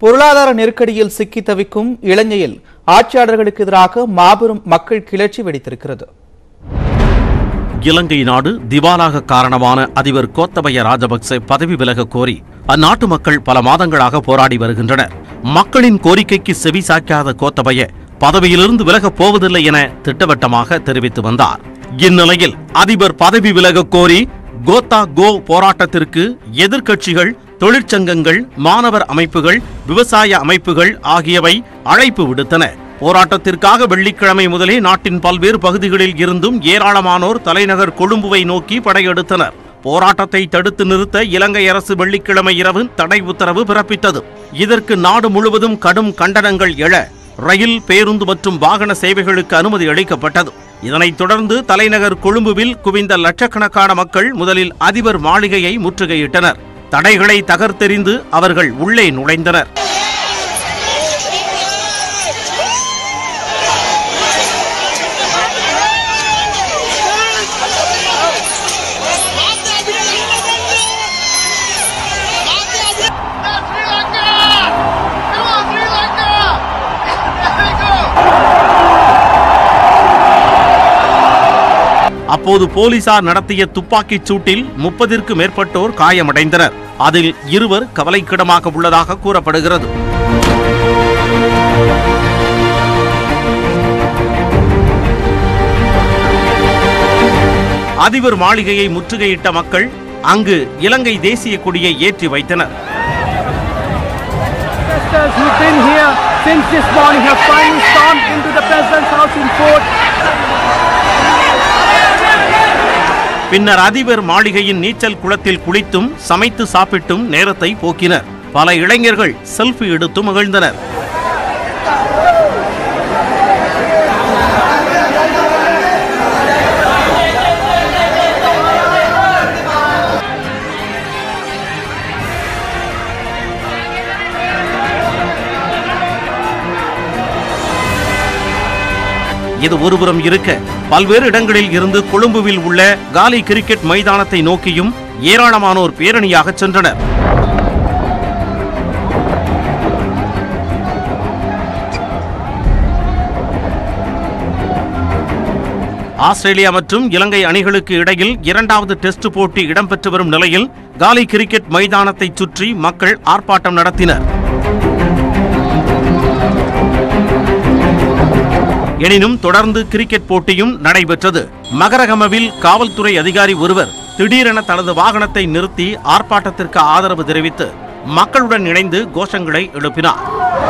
பொருளாதார நெருக்கடியில் சிக்கி தவிக்கும் இலங்கையில் ஆட்சியாளர்களுக்கு எதிராக மாபெரும் மக்கள் கிளர்ச்சி வெடித்திருக்கிறது இலங்கை நாடு திவாலாக காரணமான அதிபர் கோத்தபய ராஜபக்சே பதவி விலக கோரி அந்நாட்டு மக்கள் பல மாதங்களாக போராடி வருகின்றனர் மக்களின் கோரிக்கைக்கு செவி சாய்க்காத கோத்தபய பதவியிலிருந்து விலகப் போவதில்லை என திட்டவட்டமாக தெரிவித்து வந்தார் இந்நிலையில் அதிபர் பதவி விலக கோரி கோத்தா கோ போராட்டத்திற்கு எதிர்க்கட்சிகள் தொழிற்சங்கங்கள் மாணவர் அமைப்புகள் விவசாய அமைப்புகள் ஆகியவை அழைப்பு விடுத்தன போராட்டத்திற்காக வெள்ளிக்கிழமை முதலே நாட்டின் பல்வேறு பகுதிகளில் இருந்தும் ஏராளமானோர் தலைநகர் கொழும்புவை நோக்கி படையெடுத்தனர் போராட்டத்தை தடுத்து நிறுத்த இலங்கை அரசு வெள்ளிக்கிழமை இரவு தடை உத்தரவு பிறப்பித்தது இதற்கு நாடு முழுவதும் கடும் கண்டனங்கள் எழ ரயில் பேருந்து மற்றும் வாகன சேவைகளுக்கு அனுமதி அளிக்கப்பட்டது இதனைத் தொடர்ந்து தலைநகர் கொழும்புவில் குவிந்த லட்சக்கணக்கான மக்கள் முதலில் அதிபர் மாளிகையை முற்றுகையிட்டனர் தடைகளை தகர்த்தெறிந்து அவர்கள் உள்ளே நுழைந்தனர் Sri Lanka! Come on, Sri Lanka! There we go! அப்போது போலீசார் நடத்திய துப்பாக்கிச் சூட்டில் முப்பதிற்கு மேற்பட்டோர் காயமடைந்தனர் அதில் இருவர் கவலைக்கிடமாக உள்ளதாக கூறப்படுகிறது அதிபர் மாளிகையை முற்றுகையிட்ட மக்கள் அங்கு இலங்கை தேசிய கொடியை ஏற்றி வைத்தனர் protesters who've been here since this morning have finally stormed into the President's house in Fort. பின்னர் அதிபர் மாளிகையின் நீச்சல் குளத்தில் குளித்தும் சமைத்து சாப்பிட்டும் நேரத்தை போக்கினர் பல இளைஞர்கள் செல்ஃபி எடுத்து மகிழ்ந்தனர் இது ஒருபுறம் இருக்க பல்வேறு இடங்களில் இருந்து கொழும்புவில் உள்ள காலி கிரிக்கெட் மைதானத்தை நோக்கியும் ஏராளமானோர் பேரணியாக சென்றனர் ஆஸ்திரேலியா மற்றும் இலங்கை அணிகளுக்கு இடையில் இரண்டாவது டெஸ்ட் போட்டி இடம்பெற்று வரும் நிலையில் காலி கிரிக்கெட் மைதானத்தை சுற்றி மக்கள் ஆர்ப்பாட்டம் நடத்தினர் எனினும் தொடர்ந்து கிரிக்கெட் போட்டியும் நடைபெற்றது மகரகமவில் காவல்துறை அதிகாரி ஒருவர் திடீரென தனது வாகனத்தை நிறுத்தி ஆர்ப்பாட்டத்திற்கு ஆதரவு தெரிவித்து மக்களுடன் இணைந்து கோஷங்களை எழுப்பினார்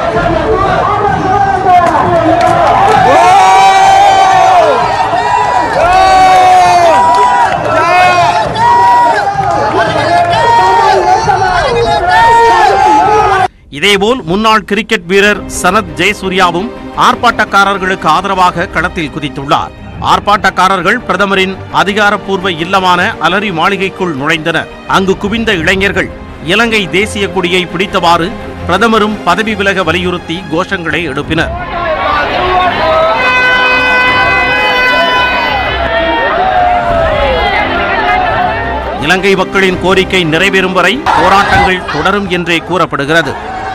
இதேபோல் முன்னாள் கிரிக்கெட் வீரர் சனத் ஜெயசூர்யாவும் ஆர்ப்பாட்டக்காரர்களுக்கு ஆதரவாக களத்தில் குதித்துள்ளார் ஆர்ப்பாட்டக்காரர்கள் பிரதமரின் அதிகாரப்பூர்வ இல்லமான அலரி மாளிகைக்குள் நுழைந்தனர் அங்கு குவிந்த இளைஞர்கள் இலங்கை தேசிய கொடியை பிடித்தவாறு பிரதமரும் பதவி விலக வலியுறுத்தி கோஷங்களை எழுப்பினர் இலங்கை மக்களின் கோரிக்கை நிறைவேறும் வரை போராட்டங்கள் தொடரும் என்றே கூறப்படுகிறது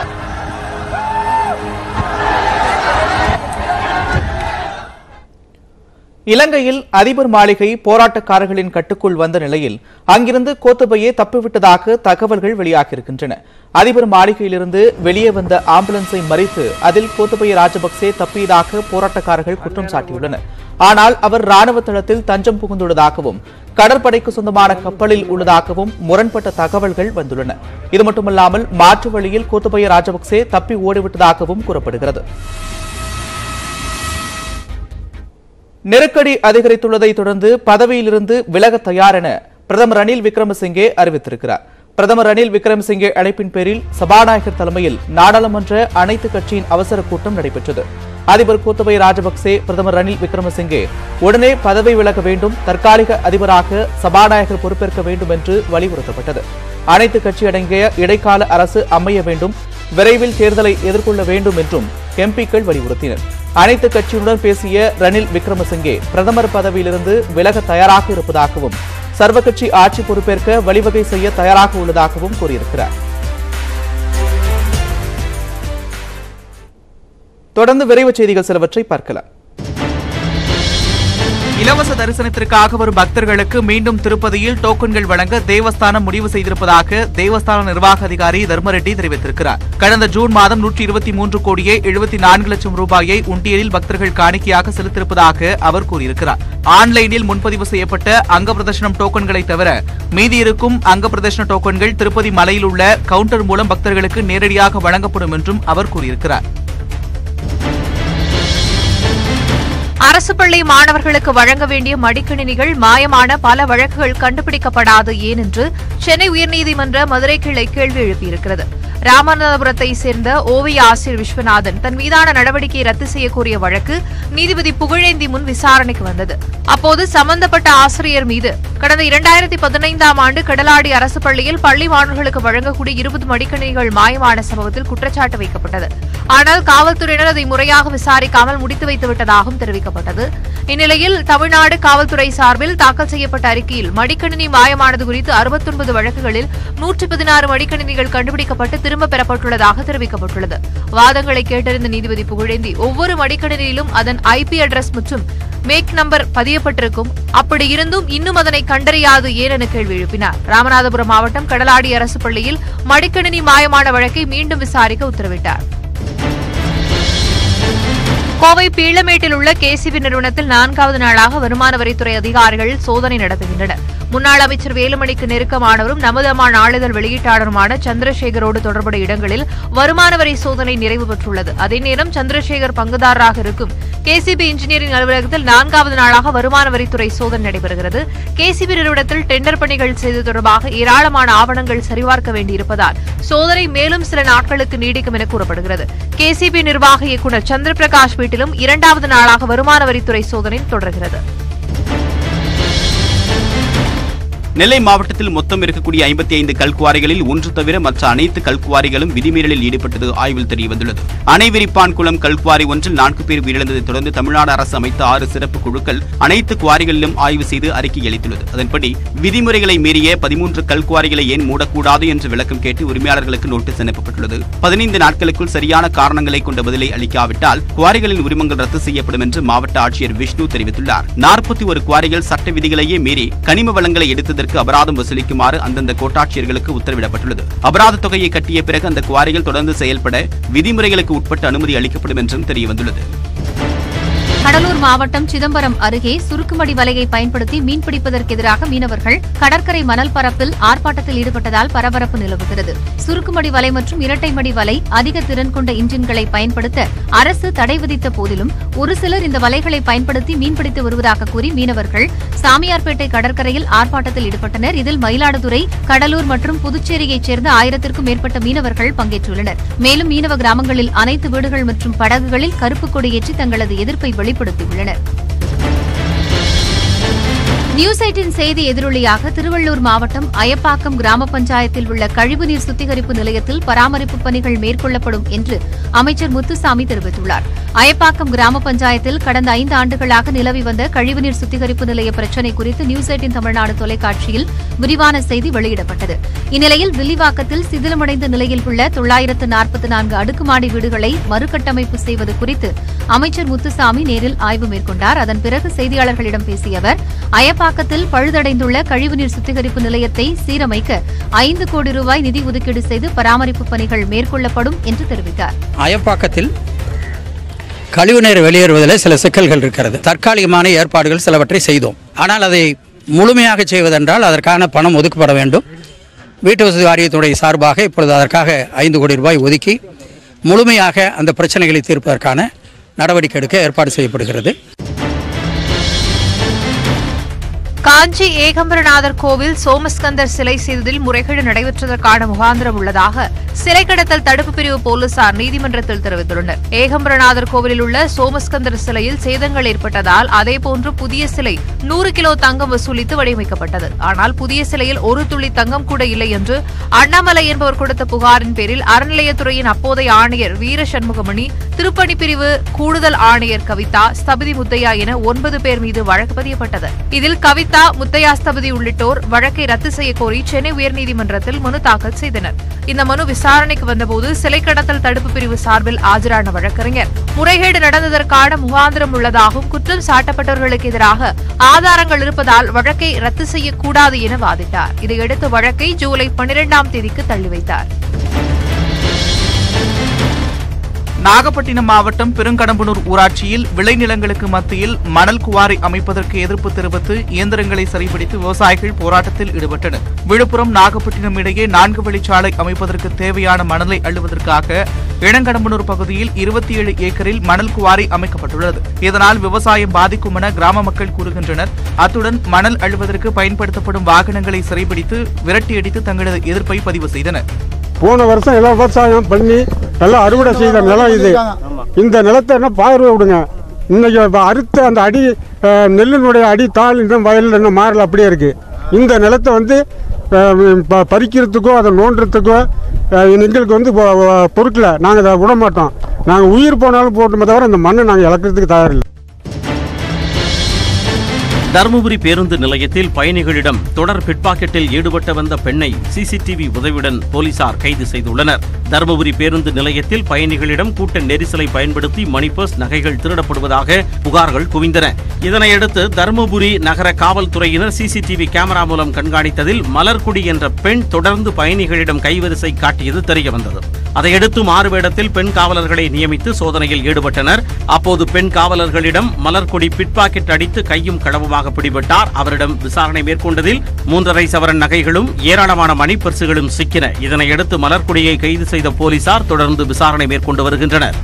இலங்கையில் அதிபர் மாளிகை போராட்டக்காரர்களின் கட்டுக்குள் வந்த நிலையில் அங்கிருந்து கோத்தபயே தப்பிவிட்டதாக தகவல்கள் வெளியாகியிருக்கின்றன அதிபர் மாளிகையிலிருந்து வெளியே வந்த ஆம்புலன்ஸை மறித்து அதில் கோத்தபய ராஜபக்சே தப்பியதாக போராட்டக்காரர்கள் குற்றம் சாட்டியுள்ளனர் ஆனால் அவர் ராணுவ தளத்தில் தஞ்சம் புகுந்துள்ளதாகவும் கடற்படைக்கு சொந்தமான கப்பலில் உள்ளதாகவும் முரண்பட்ட தகவல்கள் வந்துள்ளன இது மட்டுமல்லாமல் மாற்று வழியில் கோத்தபய ராஜபக்சே தப்பி ஓடிவிட்டதாகவும் கூறப்படுகிறது நெருக்கடி அதிகரித்துள்ளதை தொடர்ந்து பதவியிலிருந்து விலக தயார் என பிரதமர் ரணில் விக்ரமசிங்கே அறிவித்திருக்கிறார் பிரதமர் ரணில் விக்ரமசிங்கே அழைப்பின் பேரில் சபாநாயகர் தலைமையில் நாடாளுமன்ற அனைத்து கட்சியின் அவசர கூட்டம் நடைபெற்றது அதிபர் கோத்தபய ராஜபக்சே பிரதமர் ரணில் விக்ரமசிங்கே உடனே பதவி விலக வேண்டும் தற்காலிக அதிபராக சபாநாயகர் பொறுப்பேற்க வேண்டும் என்று வலியுறுத்தப்பட்டது அனைத்து கட்சி அடங்கிய இடைக்கால அரசு அமைய வேண்டும் விரைவில் தேர்தலை எதிர்கொள்ள வேண்டும் என்றும் எம்பிக்கள் வலியுறுத்தினர் அனைத்து கட்சியுடன் பேசிய ரணில் விக்ரமசிங்கே பிரதமர் பதவியிலிருந்து விலக தயாராக இருப்பதாகவும் சர்வ கட்சி ஆட்சி பொறுப்பேற்க வழிவகை செய்ய தயாராக உள்ளதாகவும் கூறியிருக்கிறார் தொடர்ந்து விரைவுச் செய்திகள் சிலவற்றை பார்க்கலாம் இலவச தரிசனத்திற்காக வரும் பக்தர்களுக்கு மீண்டும் திருப்பதியில் டோக்கன்கள் வழங்க தேவஸ்தானம் முடிவு செய்திருப்பதாக தேவஸ்தான நிர்வாக அதிகாரி தர்மரெட்டி தெரிவித்திருக்கிறார் கடந்த ஜூன் மாதம் நூற்றி இருபத்தி மூன்று கோடியே எழுபத்தி நான்கு லட்சம் ரூபாயை உண்டியலில் பக்தர்கள் காணிக்கையாக செலுத்தியிருப்பதாக அவர் கூறியிருக்கிறார் ஆன்லைனில் முன்பதிவு செய்யப்பட்ட அங்க பிரதர்ஷனம் டோக்கன்களை தவிர மீதி இருக்கும் அங்க பிரதர்ஷன டோக்கன்கள் திருப்பதி மலையில் உள்ள கவுண்டர் மூலம் பக்தர்களுக்கு நேரடியாக வழங்கப்படும் என்றும் அவர் கூறியிருக்கிறார் அரசு பள்ளி மாணவர்களுக்கு வழங்க வேண்டிய மடிக்கணினிகள் மாயமான பல வழக்குகள் கண்டுபிடிக்கப்படாது ஏன் என்று சென்னை உயர்நீதிமன்ற மதுரை கிளை கேள்வி எழுப்பியிருக்கிறது ராமநாதபுரத்தை சேர்ந்த ஓவிய ஆசிரியர் விஸ்வநாதன் தன் மீதான நடவடிக்கையை ரத்து செய்ய கோரிய வழக்கு நீதிபதி புகழேந்தி முன் விசாரணைக்கு வந்தது அப்போது சம்பந்தப்பட்ட ஆசிரியர் மீது கடந்த இரண்டாயிரத்தி பதினைந்தாம் ஆண்டு கடலாடி அரசு பள்ளியில் பள்ளி மாணவர்களுக்கு வழங்கக்கூடிய இருபது மடிக்கணினிகள் மாயமான சம்பவத்தில் குற்றச்சாட்டு வைக்கப்பட்டது ஆனால் காவல்துறையினர் அதை முறையாக விசாரிக்காமல் முடித்து வைத்து விட்டதாகவும் தெரிவிக்கப்பட்டது இந்நிலையில் தமிழ்நாடு காவல்துறை சார்பில் தாக்கல் செய்யப்பட்ட அறிக்கையில் மடிக்கணினி மாயமானது குறித்து அறுபத்தொன்பது வழக்குகளில் நூற்றி பதினாறு மடிக்கணினிகள் கண்டுபிடிக்கப்பட்டு திரும்பப் பெறப்பட்டுள்ளதாக தெரிவிக்கப்பட்டுள்ளது வாதங்களை கேட்டறிந்த நீதிபதி புகழேந்தி ஒவ்வொரு மடிக்கணினியிலும் அதன் ஐபி அட்ரஸ் மற்றும் மேக் நம்பர் பதியப்பட்டிருக்கும் அப்படி இருந்தும் இன்னும் அதனை கண்டறியாது ஏன் என கேள்வி எழுப்பினார் ராமநாதபுரம் மாவட்டம் கடலாடி அரசு பள்ளியில் மடிக்கணினி மாயமான வழக்கை மீண்டும் விசாரிக்க உத்தரவிட்டார் கோவை பீளமேட்டில் உள்ள கேசிபி நிறுவனத்தில் நான்காவது நாளாக வருமான வரித்துறை அதிகாரிகள் சோதனை நடத்துகின்றனர் முன்னாள் அமைச்சர் வேலுமணிக்கு நெருக்கமானவரும் நமது அம்மா நாளிதழ் வெளியீட்டாளருமான சந்திரசேகரோடு தொடர்புடைய இடங்களில் வருமான வரி சோதனை நிறைவு பெற்றுள்ளது அதே நேரம் சந்திரசேகர் பங்குதாரராக இருக்கும் கேசிபி இன்ஜினியரிங் அலுவலகத்தில் நான்காவது நாளாக வருமான வரித்துறை சோதனை நடைபெறுகிறது கேசிபி நிறுவனத்தில் டெண்டர் பணிகள் செய்து தொடர்பாக ஏராளமான ஆவணங்கள் சரிபார்க்க வேண்டியிருப்பதால் சோதனை மேலும் சில நாட்களுக்கு நீடிக்கும் என கூறப்படுகிறது கேசிபி நிர்வாக இயக்குநர் சந்திரபிரகாஷ் வீட்டிலும் இரண்டாவது நாளாக வருமான வரித்துறை சோதனை தொடர்கிறது நெல்லை மாவட்டத்தில் மொத்தம் இருக்கக்கூடிய ஐம்பத்தி ஐந்து கல்குவாரிகளில் ஒன்று தவிர மற்ற அனைத்து கல்குவாரிகளும் விதிமீறலில் ஈடுபட்டது ஆய்வில் தெரியவந்துள்ளது அணைவிரிப்பான் குளம் கல்குவாரி ஒன்றில் நான்கு பேர் உயிரிழந்ததைத் தொடர்ந்து தமிழ்நாடு அரசு அமைத்த ஆறு சிறப்பு குழுக்கள் அனைத்து குவாரிகளிலும் ஆய்வு செய்து அறிக்கை அளித்துள்ளது அதன்படி விதிமுறைகளை மீறிய பதிமூன்று கல்குவாரிகளை ஏன் மூடக்கூடாது என்று விளக்கம் கேட்டு உரிமையாளர்களுக்கு நோட்டீஸ் அனுப்பப்பட்டுள்ளது பதினைந்து நாட்களுக்குள் சரியான காரணங்களை கொண்ட பதிலை அளிக்காவிட்டால் குவாரிகளின் உரிமங்கள் ரத்து செய்யப்படும் என்று மாவட்ட ஆட்சியர் விஷ்ணு தெரிவித்துள்ளார் நாற்பத்தி ஒரு குவாரிகள் சட்ட விதிகளையே மீறி கனிம வளங்களை எடுத்ததற்கு அபராதம் வசூலிக்குமாறு அந்தந்த கோட்டாட்சியர்களுக்கு உத்தரவிடப்பட்டுள்ளது அபராத தொகையை கட்டிய பிறகு அந்த குவாரிகள் தொடர்ந்து செயல்பட விதிமுறைகளுக்கு உட்பட்டு அனுமதி அளிக்கப்படும் என்றும் தெரியவந்துள்ளது கடலூர் மாவட்டம் சிதம்பரம் அருகே சுருக்குமடி வலையை பயன்படுத்தி மீன்பிடிப்பதற்கு எதிராக மீனவர்கள் கடற்கரை மணல் பரப்பில் ஆர்ப்பாட்டத்தில் ஈடுபட்டதால் பரபரப்பு நிலவுகிறது சுருக்குமடி வலை மற்றும் இரட்டை மடி வலை அதிக திறன் கொண்ட இன்ஜின்களை பயன்படுத்த அரசு தடை விதித்த போதிலும் ஒரு சிலர் இந்த வலைகளை பயன்படுத்தி மீன்பிடித்து வருவதாக கூறி மீனவர்கள் சாமியார்பேட்டை கடற்கரையில் ஆர்ப்பாட்டத்தில் ஈடுபட்டனர் இதில் மயிலாடுதுறை கடலூர் மற்றும் புதுச்சேரியைச் சேர்ந்த ஆயிரத்திற்கும் மேற்பட்ட மீனவர்கள் பங்கேற்றுள்ளனர் மேலும் மீனவ கிராமங்களில் அனைத்து வீடுகள் மற்றும் படகுகளில் கருப்பு கொடியேற்றி தங்களது எதிர்ப்பை வெளிப்படுத்தியுள்ளனர் நியூஸ் எயிட்டின் செய்தி எதிரொலியாக திருவள்ளூர் மாவட்டம் அயப்பாக்கம் கிராம பஞ்சாயத்தில் உள்ள கழிவுநீர் சுத்திகரிப்பு நிலையத்தில் பராமரிப்பு பணிகள் மேற்கொள்ளப்படும் என்று அமைச்சர் முத்துசாமி தெரிவித்துள்ளார் அயப்பாக்கம் கிராம பஞ்சாயத்தில் கடந்த ஐந்து ஆண்டுகளாக நிலவி வந்த கழிவுநீர் சுத்திகரிப்பு நிலைய பிரச்சினை குறித்து நியூஸ் எயிட்டின் தமிழ்நாடு தொலைக்காட்சியில் விரிவான செய்தி வெளியிடப்பட்டது இந்நிலையில் வில்லிவாக்கத்தில் சிதிலமடைந்த நிலையில் உள்ள தொள்ளாயிரத்து நாற்பத்தி நான்கு அடுக்குமாடி வீடுகளை மறுகட்டமைப்பு செய்வது குறித்து அமைச்சர் முத்துசாமி நேரில் ஆய்வு மேற்கொண்டார் அதன் பிறகு செய்தியாளர்களிடம் பேசிய அவர் அயப்பாக்கத்தில் பழுதடைந்துள்ள கழிவுநீர் சுத்திகரிப்பு நிலையத்தை சீரமைக்க ஐந்து கோடி ரூபாய் நிதி ஒதுக்கீடு செய்து பராமரிப்பு பணிகள் மேற்கொள்ளப்படும் என்று தெரிவித்தார் அயப்பாக்கத்தில் கழிவுநீர் வெளியேறுவதில் சில சிக்கல்கள் இருக்கிறது தற்காலிகமான ஏற்பாடுகள் சிலவற்றை செய்தோம் ஆனால் அதை முழுமையாக செய்வதென்றால் அதற்கான பணம் ஒதுக்கப்பட வேண்டும் வீட்டு வசதி வாரியத்துடைய சார்பாக இப்பொழுது அதற்காக ஐந்து கோடி ரூபாய் ஒதுக்கி முழுமையாக அந்த பிரச்சனைகளை தீர்ப்பதற்கான நடவடிக்கை எடுக்க ஏற்பாடு செய்யப்படுகிறது காஞ்சி ஏகம்பரநாதர் கோவில் சோமஸ்கந்தர் சிலை செய்ததில் முறைகேடு நடைபெற்றதற்கான முகாந்திரம் உள்ளதாக சிலை கடத்தல் தடுப்பு பிரிவு போலீசார் நீதிமன்றத்தில் தெரிவித்துள்ளனர் ஏகம்பரநாதர் கோவிலில் உள்ள சோமஸ்கந்தர் சிலையில் சேதங்கள் ஏற்பட்டதால் அதேபோன்று புதிய சிலை நூறு கிலோ தங்கம் வசூலித்து வடிவமைக்கப்பட்டது ஆனால் புதிய சிலையில் ஒரு துளி தங்கம் கூட இல்லை என்று அண்ணாமலை என்பவர் கொடுத்த புகாரின் பேரில் அறநிலையத்துறையின் அப்போதைய ஆணையர் வீர சண்முகமணி திருப்பணி பிரிவு கூடுதல் ஆணையர் கவிதா ஸ்தபதி முத்தையா என ஒன்பது பேர் மீது வழக்கு பதியப்பட்டது இதில் கவிதா முத்தையா ஸ்தபதி உள்ளிட்டோர் வழக்கை ரத்து செய்ய கோரி சென்னை உயர்நீதிமன்றத்தில் மனு தாக்கல் செய்தனர் இந்த மனு விசாரணைக்கு வந்தபோது சிலை கடத்தல் தடுப்பு பிரிவு சார்பில் ஆஜரான வழக்கறிஞர் முறைகேடு நடந்ததற்கான முகாந்திரம் உள்ளதாகவும் குற்றம் சாட்டப்பட்டவர்களுக்கு எதிராக ஆதாரங்கள் இருப்பதால் வழக்கை ரத்து செய்யக்கூடாது என வாதிட்டார் இதையடுத்து வழக்கை ஜூலை பன்னிரெண்டாம் தேதிக்கு தள்ளி வைத்தார் நாகப்பட்டினம் மாவட்டம் பெருங்கடம்பனூர் ஊராட்சியில் விளைநிலங்களுக்கு மத்தியில் மணல் குவாரி அமைப்பதற்கு எதிர்ப்பு தெரிவித்து இயந்திரங்களை சரிபிடித்து விவசாயிகள் போராட்டத்தில் ஈடுபட்டனர் விழுப்புரம் நாகப்பட்டினம் இடையே நான்கு வழிச்சாலை அமைப்பதற்கு தேவையான மணலை அள்ளுவதற்காக இளங்கடம்பனூர் பகுதியில் இருபத்தி ஏழு ஏக்கரில் மணல் குவாரி அமைக்கப்பட்டுள்ளது இதனால் விவசாயம் பாதிக்கும் என கிராம மக்கள் கூறுகின்றனர் அத்துடன் மணல் அள்ளுவதற்கு பயன்படுத்தப்படும் வாகனங்களை சிறைபிடித்து விரட்டியடித்து தங்களது எதிர்ப்பை பதிவு செய்தனர் போன வருஷம் எல்லாம் விவசாயம் பண்ணி எல்லாம் அறுவடை செய்த நிலம் இது இந்த நிலத்தை என்ன பார்வை விடுங்க இன்னைக்கு இப்ப அறுத்த அந்த அடி அஹ், நெல்லினுடைய அடி தாள் இன்னும் வயலில் இன்னும் மாறல அப்படியே இருக்கு இந்த நிலத்தை வந்து அஹ், ப- பறிக்கிறதுக்கோ அதை நோண்டுறதுக்கோ அஹ், எங்களுக்கு வந்து பொ- பொ- பொருட்களை நாங்கள் அதை விட மாட்டோம் நாங்கள் உயிர் போனாலும் போட்டுமே தவிர இந்த மண்ணை நாங்கள் இழக்கிறதுக்கு தயாரில்லை தருமபுரி பேருந்து நிலையத்தில் பயணிகளிடம் தொடர் பிட்பாக்கெட்டில் ஈடுபட்ட வந்த பெண்ணை சிசிடிவி உதவியுடன் போலீசார் கைது செய்துள்ளனர் தருமபுரி பேருந்து நிலையத்தில் பயணிகளிடம் கூட்ட நெரிசலை பயன்படுத்தி மணி பர்ஸ் நகைகள் திருடப்படுவதாக புகார்கள் குவிந்தன இதனையடுத்து தருமபுரி நகர காவல்துறையினர் சிசிடிவி கேமரா மூலம் கண்காணித்ததில் மலர்குடி என்ற பெண் தொடர்ந்து பயணிகளிடம் கைவரிசை காட்டியது தெரியவந்தது அதையடுத்து மாறுவேடத்தில் பெண் காவலர்களை நியமித்து சோதனையில் ஈடுபட்டனர் அப்போது பெண் காவலர்களிடம் மலர்கொடி பிட்பாக்கெட் அடித்து கையும் களவுமாக பிடிபட்டார் அவரிடம் விசாரணை மேற்கொண்டதில் மூன்றரை சவரன் நகைகளும் ஏராளமான மணிப்பர்சுகளும் சிக்கின இதனையடுத்து மலர்கொடியை கைது செய்த போலீசார் தொடர்ந்து விசாரணை மேற்கொண்டு வருகின்றனர்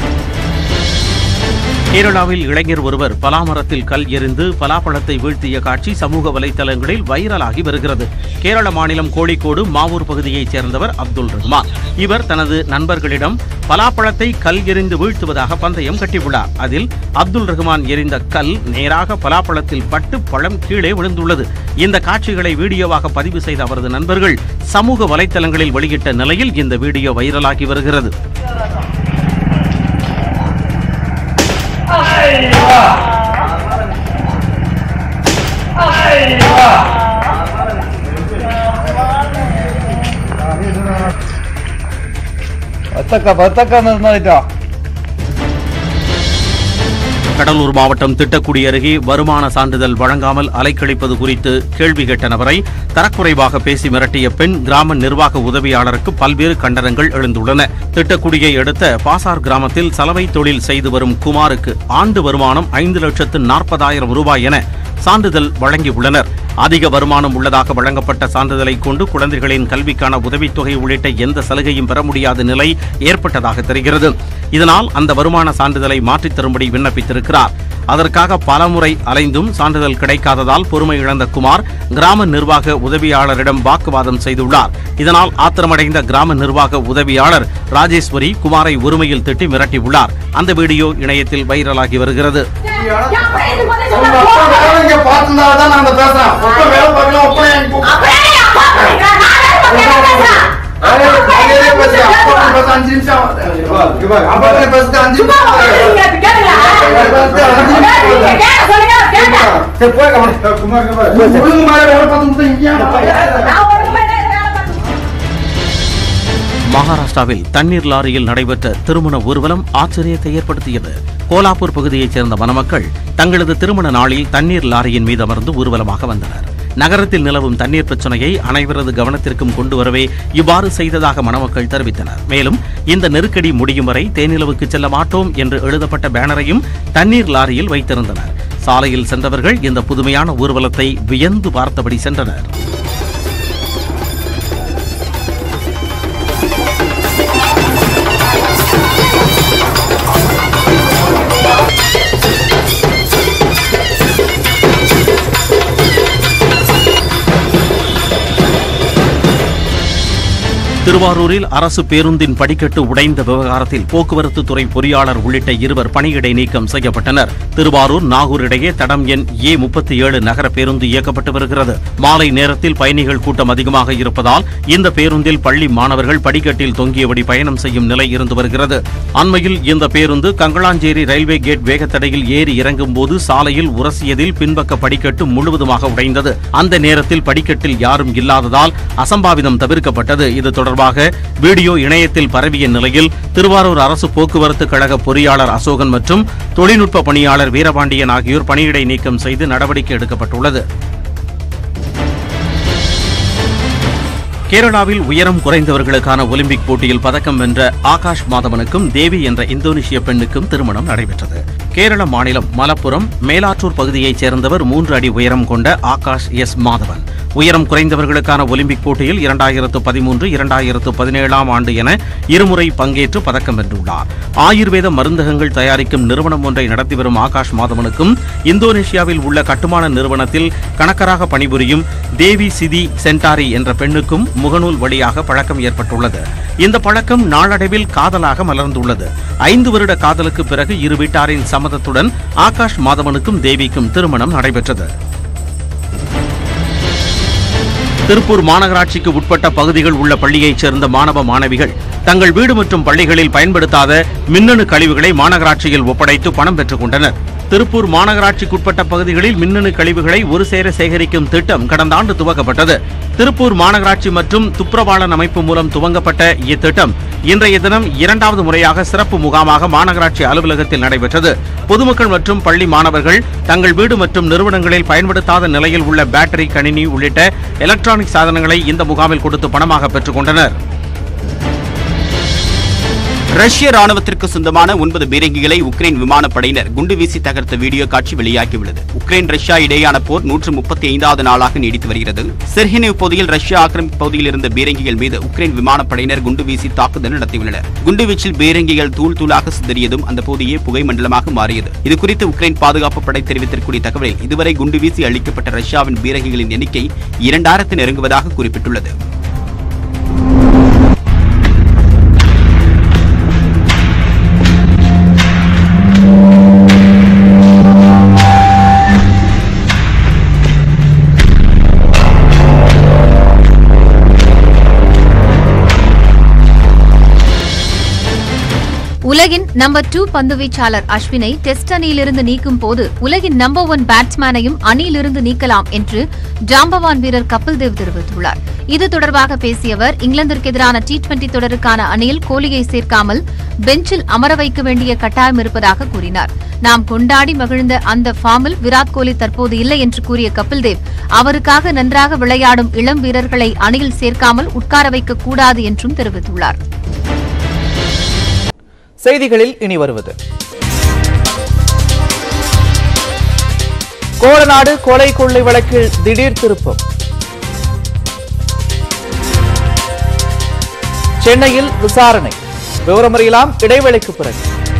கேரளாவில் இளைஞர் ஒருவர் பலாமரத்தில் கல் எறிந்து பலாப்பழத்தை வீழ்த்திய காட்சி சமூக வலைதளங்களில் வைரலாகி வருகிறது கேரள மாநிலம் கோழிக்கோடு மாவூர் பகுதியைச் சேர்ந்தவர் அப்துல் ரஹ்மான் இவர் தனது நண்பர்களிடம் பலாப்பழத்தை கல் எறிந்து வீழ்த்துவதாக பந்தயம் கட்டியுள்ளார் அதில் அப்துல் ரஹ்மான் எறிந்த கல் நேராக பலாப்பழத்தில் பட்டு பழம் கீழே விழுந்துள்ளது இந்த காட்சிகளை வீடியோவாக பதிவு செய்த அவரது நண்பர்கள் சமூக வலைதளங்களில் வெளியிட்ட நிலையில் இந்த வீடியோ வைரலாகி வருகிறது கடலூர் மாவட்டம் திட்டக்குடி அருகே வருமான சான்றிதழ் வழங்காமல் அலைக்கழிப்பது குறித்து கேள்வி கேட்ட நபரை தரக்குறைவாக பேசி மிரட்டிய பெண் கிராம நிர்வாக உதவியாளருக்கு பல்வேறு கண்டனங்கள் எழுந்துள்ளன திட்டக்குடியை அடுத்த பாசார் கிராமத்தில் சலவை தொழில் செய்து வரும் குமாருக்கு ஆண்டு வருமானம் ஐந்து லட்சத்து நாற்பதாயிரம் ரூபாய் என சான்றிதழ் வழங்கியுள்ளனர் அதிக வருமானம் உள்ளதாக வழங்கப்பட்ட சான்றிதழை கொண்டு குழந்தைகளின் கல்விக்கான உதவித்தொகை உள்ளிட்ட எந்த சலுகையும் பெற முடியாத நிலை ஏற்பட்டதாக தெரிகிறது இதனால் அந்த வருமான சான்றிதழை மாற்றித் தரும்படி விண்ணப்பித்திருக்கிறார் அதற்காக பலமுறை அலைந்தும் சான்றிதழ் கிடைக்காததால் பொறுமை இழந்த குமார் கிராம நிர்வாக உதவியாளரிடம் வாக்குவாதம் செய்துள்ளார் இதனால் ஆத்திரமடைந்த கிராம நிர்வாக உதவியாளர் ராஜேஸ்வரி குமாரை ஒருமையில் திட்டி மிரட்டியுள்ளார் அந்த வீடியோ இணையத்தில் வைரலாகி வருகிறது பார்த்துதான் நாங்க பேசுறோம் ஒப்ப வேலை பார்க்கலாம் ஒப்பனை எனக்கு அஞ்சு நிமிஷம் அப்பா பேசுறது அஞ்சு சரி போய் குமார் ஒழுங்கு மாதிரி வேலை பார்த்து இங்கே மகாராஷ்டிராவில் தண்ணீர் லாரியில் நடைபெற்ற திருமண ஊர்வலம் ஆச்சரியத்தை ஏற்படுத்தியது கோலாப்பூர் பகுதியைச் சேர்ந்த மணமக்கள் தங்களது திருமண நாளில் தண்ணீர் லாரியின் மீது அமர்ந்து ஊர்வலமாக வந்தனர் நகரத்தில் நிலவும் தண்ணீர் பிரச்சனையை அனைவரது கவனத்திற்கும் கொண்டு வரவே இவ்வாறு செய்ததாக மணமக்கள் தெரிவித்தனர் மேலும் இந்த நெருக்கடி முடியும் வரை தேனிலவுக்கு செல்ல மாட்டோம் என்று எழுதப்பட்ட பேனரையும் தண்ணீர் லாரியில் வைத்திருந்தனர் சாலையில் சென்றவர்கள் இந்த புதுமையான ஊர்வலத்தை வியந்து பார்த்தபடி சென்றனர் திருவாரூரில் அரசு பேருந்தின் படிக்கட்டு உடைந்த விவகாரத்தில் போக்குவரத்து துறை பொறியாளர் உள்ளிட்ட இருவர் பணியிடை நீக்கம் செய்யப்பட்டனர் திருவாரூர் நாகூர் இடையே தடம் எண் ஏ முப்பத்தி ஏழு நகர பேருந்து இயக்கப்பட்டு வருகிறது மாலை நேரத்தில் பயணிகள் கூட்டம் அதிகமாக இருப்பதால் இந்த பேருந்தில் பள்ளி மாணவர்கள் படிக்கட்டில் தொங்கியபடி பயணம் செய்யும் நிலை இருந்து வருகிறது அண்மையில் இந்த பேருந்து கங்களாஞ்சேரி ரயில்வே கேட் வேகத்தடையில் ஏறி இறங்கும் போது சாலையில் உரசியதில் பின்பக்க படிக்கட்டு முழுவதுமாக உடைந்தது அந்த நேரத்தில் படிக்கட்டில் யாரும் இல்லாததால் அசம்பாவிதம் தவிர்க்கப்பட்டது இது தொடர்பாக வீடியோ இணையத்தில் பரவிய நிலையில் திருவாரூர் அரசு போக்குவரத்து கழக பொறியாளர் அசோகன் மற்றும் தொழில்நுட்ப பணியாளர் வீரபாண்டியன் ஆகியோர் பணியிடை நீக்கம் செய்து நடவடிக்கை எடுக்கப்பட்டுள்ளது கேரளாவில் உயரம் குறைந்தவர்களுக்கான ஒலிம்பிக் போட்டியில் பதக்கம் வென்ற ஆகாஷ் மாதவனுக்கும் தேவி என்ற இந்தோனேஷிய பெண்ணுக்கும் திருமணம் நடைபெற்றது கேரள மாநிலம் மலப்புரம் மேலாற்றூர் பகுதியைச் சேர்ந்தவர் மூன்று அடி உயரம் கொண்ட ஆகாஷ் எஸ் மாதவன் உயரம் குறைந்தவர்களுக்கான ஒலிம்பிக் போட்டியில் இரண்டாயிரத்து பதிமூன்று இரண்டாயிரத்து பதினேழாம் ஆண்டு என இருமுறை பங்கேற்று பதக்கம் வென்றுள்ளார் ஆயுர்வேத மருந்தகங்கள் தயாரிக்கும் நிறுவனம் ஒன்றை நடத்தி வரும் ஆகாஷ் மாதவனுக்கும் இந்தோனேஷியாவில் உள்ள கட்டுமான நிறுவனத்தில் கணக்கராக பணிபுரியும் தேவி சிதி சென்டாரி என்ற பெண்ணுக்கும் முகநூல் வழியாக பழக்கம் ஏற்பட்டுள்ளது இந்த பழக்கம் நாளடைவில் காதலாக மலர்ந்துள்ளது ஐந்து வருட காதலுக்கு பிறகு இரு வீட்டாரின் சம்மதத்துடன் ஆகாஷ் மாதவனுக்கும் தேவிக்கும் திருமணம் நடைபெற்றது திருப்பூர் மாநகராட்சிக்கு உட்பட்ட பகுதிகள் உள்ள பள்ளியைச் சேர்ந்த மாணவ மாணவிகள் தங்கள் வீடு மற்றும் பள்ளிகளில் பயன்படுத்தாத மின்னணு கழிவுகளை மாநகராட்சியில் ஒப்படைத்து பணம் பெற்றுக் கொண்டனர் திருப்பூர் மாநகராட்சிக்குட்பட்ட பகுதிகளில் மின்னணு கழிவுகளை ஒரு சேர சேகரிக்கும் திட்டம் கடந்த ஆண்டு துவக்கப்பட்டது திருப்பூர் மாநகராட்சி மற்றும் துப்புரவாளன் அமைப்பு மூலம் துவங்கப்பட்ட இத்திட்டம் இன்றைய தினம் இரண்டாவது முறையாக சிறப்பு முகாமாக மாநகராட்சி அலுவலகத்தில் நடைபெற்றது பொதுமக்கள் மற்றும் பள்ளி மாணவர்கள் தங்கள் வீடு மற்றும் நிறுவனங்களில் பயன்படுத்தாத நிலையில் உள்ள பேட்டரி கணினி உள்ளிட்ட எலக்ட்ரானிக் சாதனங்களை இந்த முகாமில் கொடுத்து பணமாக பெற்றுக் கொண்டனர் ரஷ்ய ராணுவத்திற்கு சொந்தமான ஒன்பது பீரங்கிகளை உக்ரைன் விமானப்படையினர் குண்டு வீசி தகர்த்த வீடியோ காட்சி வெளியாகியுள்ளது உக்ரைன் ரஷ்யா இடையேயான போர் நூற்று முப்பத்தி ஐந்தாவது நாளாக நீடித்து வருகிறது செர்ஹினிவ் பகுதியில் ரஷ்ய ஆக்கிரமிப்பு பகுதியில் இருந்த பீரங்கிகள் மீது உக்ரைன் விமானப்படையினர் குண்டு வீசி தாக்குதல் நடத்தியுள்ளனர் குண்டுவீச்சில் பீரங்கிகள் தூள் தூளாக சிதறியதும் அந்த பகுதியே புகை மண்டலமாக மாறியது இதுகுறித்து உக்ரைன் பாதுகாப்பு படை தெரிவித்திருக்கூடிய தகவலில் இதுவரை குண்டு வீசி அளிக்கப்பட்ட ரஷ்யாவின் பீரங்கிகளின் எண்ணிக்கை இரண்டாயிரத்து நெருங்குவதாக குறிப்பிட்டுள்ளது உலகின் நம்பர் டூ பந்துவீச்சாளர் அஸ்வினை டெஸ்ட் அணியிலிருந்து நீக்கும் போது உலகின் நம்பர் ஒன் பேட்ஸ்மேனையும் அணியிலிருந்து நீக்கலாம் என்று ஜாம்பவான் வீரர் கபில் தேவ் தெரிவித்துள்ளார் இது தொடர்பாக பேசிய அவர் இங்கிலாந்திற்கு எதிரான டி டுவெண்டி தொடருக்கான அணியில் கோலியை சேர்க்காமல் பெஞ்சில் அமர வைக்க வேண்டிய கட்டாயம் இருப்பதாக கூறினார் நாம் கொண்டாடி மகிழ்ந்த அந்த ஃபார்மில் விராட் கோலி தற்போது இல்லை என்று கூறிய கபில் தேவ் அவருக்காக நன்றாக விளையாடும் இளம் வீரர்களை அணியில் சேர்க்காமல் உட்கார வைக்க கூடாது என்றும் தெரிவித்துள்ளார் செய்திகளில் இனி வருவது கோலநாடு கொலை கொள்ளை வழக்கில் திடீர் திருப்பம் சென்னையில் விசாரணை விவரமறியலாம் இடைவேளைக்கு பிறகு